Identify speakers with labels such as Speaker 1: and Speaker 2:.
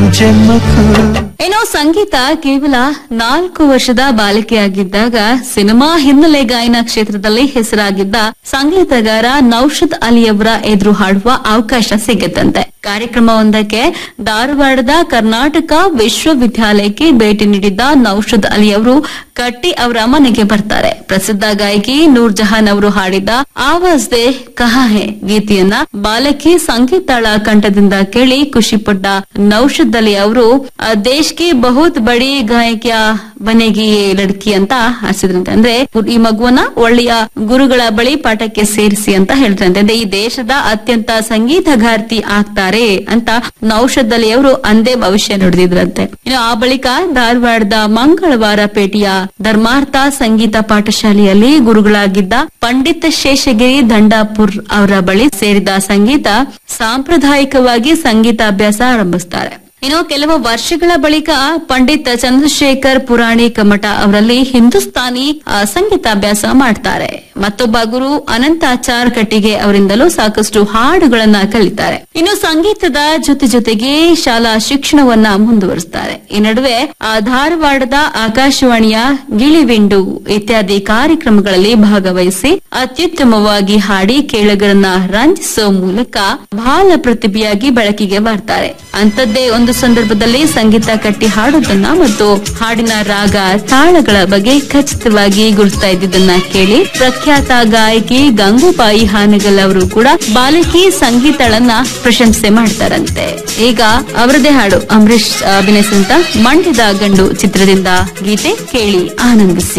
Speaker 1: ಜನ್ಮಕ್ಕೂ
Speaker 2: ಏನೋ ಸಂಗೀತ ಕೇವಲ ನಾಲ್ಕು ವರ್ಷದ ಬಾಲಿಕೆಯಾಗಿದ್ದಾಗ ಸಿನಿಮಾ ಹಿನ್ನೆಲೆ ಗಾಯನ ಕ್ಷೇತ್ರದಲ್ಲಿ ಹೆಸರಾಗಿದ್ದ ಸಂಗೀತಗಾರ ನೌಷದ್ ಅಲಿಯವರ ಎದುರು ಹಾಡುವ ಅವಕಾಶ ಸಿಗುತ್ತಂತೆ ಕಾರ್ಯಕ್ರಮವೊಂದಕ್ಕೆ ಧಾರವಾಡದ ಕರ್ನಾಟಕ ವಿಶ್ವವಿದ್ಯಾಲಯಕ್ಕೆ ಭೇಟಿ ನೀಡಿದ್ದ ನೌಷದ್ ಅಲಿ ಅವರು ಕಟ್ಟಿ ಅವರ ಮನೆಗೆ ಬರ್ತಾರೆ ಪ್ರಸಿದ್ಧ ಗಾಯಕಿ ನೂರ್ ಜಹಾನ್ ಅವರು ಹಾಡಿದ ಆವಾಜ್ ದೇ ಕಹಾ ಹೇ ಗೀತೆಯನ್ನ ಬಾಲಕಿ ಸಂಗೀತಾಳ ಕಂಠದಿಂದ ಕೇಳಿ ಖುಷಿಪಟ್ಟ ನೌಷದ್ ಅಲಿ ಅವರು ಆ, ದೇಶ್ ಕಿ ಬಹುತ್ ಬಡಿ ಗಾಯಕಿಯ ಬನೆಗಿ ಯೇ ಲಡ್ಕಿ ಅಂತ ಹಾಸಿದ್ರಂತೆ ಅಂದ್ರೆ ಈ ಮಗುವನ್ನ ಒಳ್ಳೆಯ ಗುರುಗಳ ಬಳಿ ಪಾಠಕ್ಕೆ ಸೇರಿಸಿ ಅಂತ ಹೇಳ್ತಾರಂತೆ ಅಂದ್ರೆ ಈ ದೇಶದ ಅತ್ಯಂತ ಸಂಗೀತಗಾರ್ತಿ ಆಗ್ತಾರೆ ಅಂತ ನೌಷದ್ ಅಲಿ ಅವರು ಅಂದೇ ಭವಿಷ್ಯ ನುಡಿದಿದ್ರಂತೆ ಇನ್ನು ಆ ಬಳಿಕ ಧಾರವಾಡದ ಮಂಗಳವಾರ ಪೇಟೆಯ ಧರ್ಮಾರ್ಥ ಸಂಗೀತ ಪಾಠಶಾಲೆಯಲ್ಲಿ ಗುರುಗಳಾಗಿದ್ದ ಪಂಡಿತ್ ಶೇಷಗಿರಿ ದಂಡಾಪುರ್ ಅವರ ಬಳಿ ಸೇರಿದ ಸಂಗೀತ ಸಾಂಪ್ರದಾಯಿಕವಾಗಿ ಸಂಗೀತಾಭ್ಯಾಸ ಆರಂಭಿಸ್ತಾರೆ ಇನ್ನು ಕೆಲವು ವರ್ಷಗಳ ಬಳಿಕ ಪಂಡಿತ್ ಚಂದ್ರಶೇಖರ್ ಪುರಾಣಿಕ್ ಮಠ ಅವರಲ್ಲಿ ಹಿಂದೂಸ್ತಾನಿ ಆ, ಸಂಗೀತಾಭ್ಯಾಸ ಮಾಡ್ತಾರೆ ಮತ್ತೊಬ್ಬ ಗುರು ಅನಂತಾಚಾರ್ ಕಟ್ಟಿಗೆ ಅವರಿಂದಲೂ ಸಾಕಷ್ಟು ಹಾಡುಗಳನ್ನ ಕಲಿತಾರೆ ಇನ್ನು ಸಂಗೀತದ ಜೊತೆ ಜೊತೆಗೆ ಶಾಲಾ ಶಿಕ್ಷಣವನ್ನ ಮುಂದುವರಿಸ್ತಾರೆ ಈ ನಡುವೆ ಆ ಧಾರವಾಡದ ಆಕಾಶವಾಣಿಯ ಗಿಳಿವಿಂಡು ಇತ್ಯಾದಿ ಕಾರ್ಯಕ್ರಮಗಳಲ್ಲಿ ಭಾಗವಹಿಸಿ ಅತ್ಯುತ್ತಮವಾಗಿ ಹಾಡಿ ಕೇಳುಗರನ್ನ ರಂಜಿಸುವ ಮೂಲಕ ಬಾಲ ಪ್ರತಿಭೆಯಾಗಿ ಬೆಳಕಿಗೆ ಬರ್ತಾರೆ ಅಂತದ್ದೇ ಒಂದು ಸಂದರ್ಭದಲ್ಲಿ ಸಂಗೀತ ಕಟ್ಟಿ ಹಾಡೋದನ್ನ ಮತ್ತು ಹಾಡಿನ ರಾಗ ತಾಳಗಳ ಬಗ್ಗೆ ಖಚಿತವಾಗಿ ಗುರುತಾ ಇದ್ದಿದ್ದನ್ನ ಕೇಳಿ ಪ್ರಖ್ಯಾತ ಗಾಯಕಿ ಗಂಗೂಬಾಯಿ ಹಾನಗಲ್ ಅವರು ಕೂಡ ಬಾಲಕಿ ಸಂಗೀತಳನ್ನ ಪ್ರಶಂಸೆ ಮಾಡ್ತಾರಂತೆ ಈಗ ಅವರದೇ ಹಾಡು ಅಂಬರೀಶ್ ಅಭಿನಯಿಸಿದಂತ ಮಂಡ್ಯದ ಗಂಡು ಚಿತ್ರದಿಂದ ಗೀತೆ ಕೇಳಿ ಆನಂದಿಸಿ